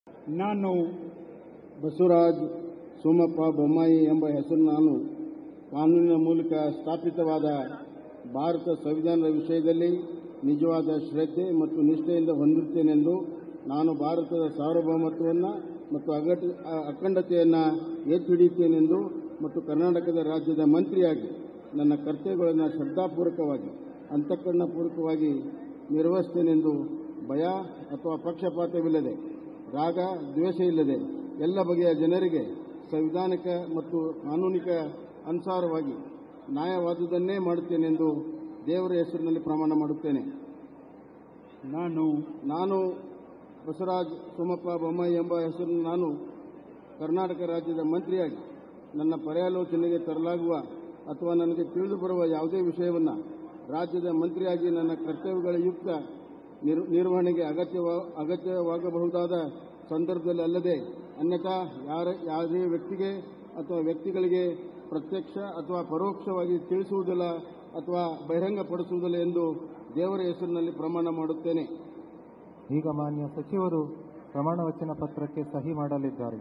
ನಾನು ಬಸವರಾಜ್ ಸೋಮಪ್ಪ ಬೊಮ್ಮಾಯಿ ಎಂಬ ಹೆಸರು ನಾನು ಕಾನೂನಿನ ಮೂಲಕ ಸ್ಥಾಪಿತವಾದ ಭಾರತ ಸಂವಿಧಾನದ ವಿಷಯದಲ್ಲಿ ನಿಜವಾದ ಶ್ರದ್ಧೆ ಮತ್ತು ನಿಷ್ಠೆಯಿಂದ ಹೊಂದಿರುತ್ತೇನೆಂದು ನಾನು ಭಾರತದ ಸಾರ್ವಭೌಮತ್ವವನ್ನು ಮತ್ತು ಅಗಟ ಅಖಂಡತೆಯನ್ನು ಎತ್ತಿ ಹಿಡಿಯುತ್ತೇನೆಂದು ಮತ್ತು ಕರ್ನಾಟಕದ ರಾಜ್ಯದ ಮಂತ್ರಿಯಾಗಿ ನನ್ನ ಕರ್ತವ್ಯಗಳನ್ನು ಶ್ರದ್ಧಾಪೂರ್ವಕವಾಗಿ ಅಂತಃಕರಣಪೂರ್ವಕವಾಗಿ ನಿರ್ವಹಿಸ್ತೇನೆಂದು ಭಯ ಅಥವಾ ಪಕ್ಷಪಾತವಿಲ್ಲದೆ ರಾಗ ದ್ವೇಷ ಇಲ್ಲದೆ ಎಲ್ಲ ಬಗೆಯ ಜನರಿಗೆ ಸಂವಿಧಾನಿಕ ಮತ್ತು ಕಾನೂನಿಕ ಅನುಸಾರವಾಗಿ ನ್ಯಾಯವಾದುದನ್ನೇ ಮಾಡುತ್ತೇನೆಂದು ದೇವರ ಹೆಸರಿನಲ್ಲಿ ಪ್ರಮಾಣ ಮಾಡುತ್ತೇನೆ ನಾನು ನಾನು ಬಸವರಾಜ್ ಸೋಮಪ್ಪ ಬೊಮ್ಮಾಯಿ ಎಂಬ ಹೆಸರು ನಾನು ಕರ್ನಾಟಕ ರಾಜ್ಯದ ಮಂತ್ರಿಯಾಗಿ ನನ್ನ ಪರ್ಯಾಲೋಚನೆಗೆ ತರಲಾಗುವ ಅಥವಾ ನನಗೆ ತಿಳಿದು ಬರುವ ಯಾವುದೇ ವಿಷಯವನ್ನು ರಾಜ್ಯದ ಮಂತ್ರಿಯಾಗಿ ನನ್ನ ಕರ್ತವ್ಯಗಳ ಯುಕ್ತ ನಿರ್- ನಿರ್ವಹಣೆಗೆ ಅಗತ್ಯವ ಅಗತ್ಯವಾಗಬಹುದಾದ ಸಂದರ್ಭದಲ್ಲಿ ಅಲ್ಲದೆ ಅನ್ಯಥಾ ಯಾರ ಯಾವುದೇ ವ್ಯಕ್ತಿಗೆ ಅಥವಾ ವ್ಯಕ್ತಿಗಳಿಗೆ ಪ್ರತ್ಯಕ್ಷ ಅಥವಾ ಪರೋಕ್ಷವಾಗಿ ತಿಳಿಸುವುದಿಲ್ಲ ಅಥವಾ ಬಹಿರಂಗಪಡಿಸುವುದಿಲ್ಲ ಎಂದು ದೇವರ ಹೆಸರಿನಲ್ಲಿ ಪ್ರಮಾಣ ಮಾಡುತ್ತೇನೆ ಈಗ ಮಾನ್ಯ ಸಚಿವರು ಪ್ರಮಾಣ ವಚನ ಪತ್ರಕ್ಕೆ ಸಹಿ ಮಾಡಲಿದ್ದಾರೆ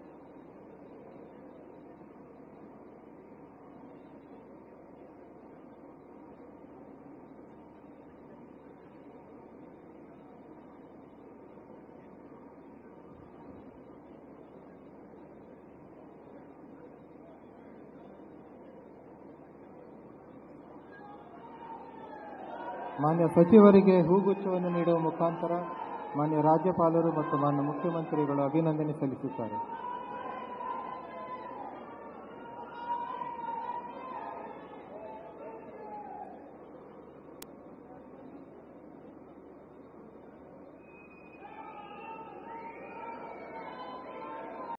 ಮಾನ್ಯ ಸಚಿವರಿಗೆ ಹೂಗುಚ್ಛವನ್ನು ನೀಡುವ ಮುಖಾಂತರ ಮಾನ್ಯ ರಾಜ್ಯಪಾಲರು ಮತ್ತು ಮಾನ್ಯ ಮುಖ್ಯಮಂತ್ರಿಗಳು ಅಭಿನಂದನೆ ಸಲ್ಲಿಸುತ್ತಾರೆ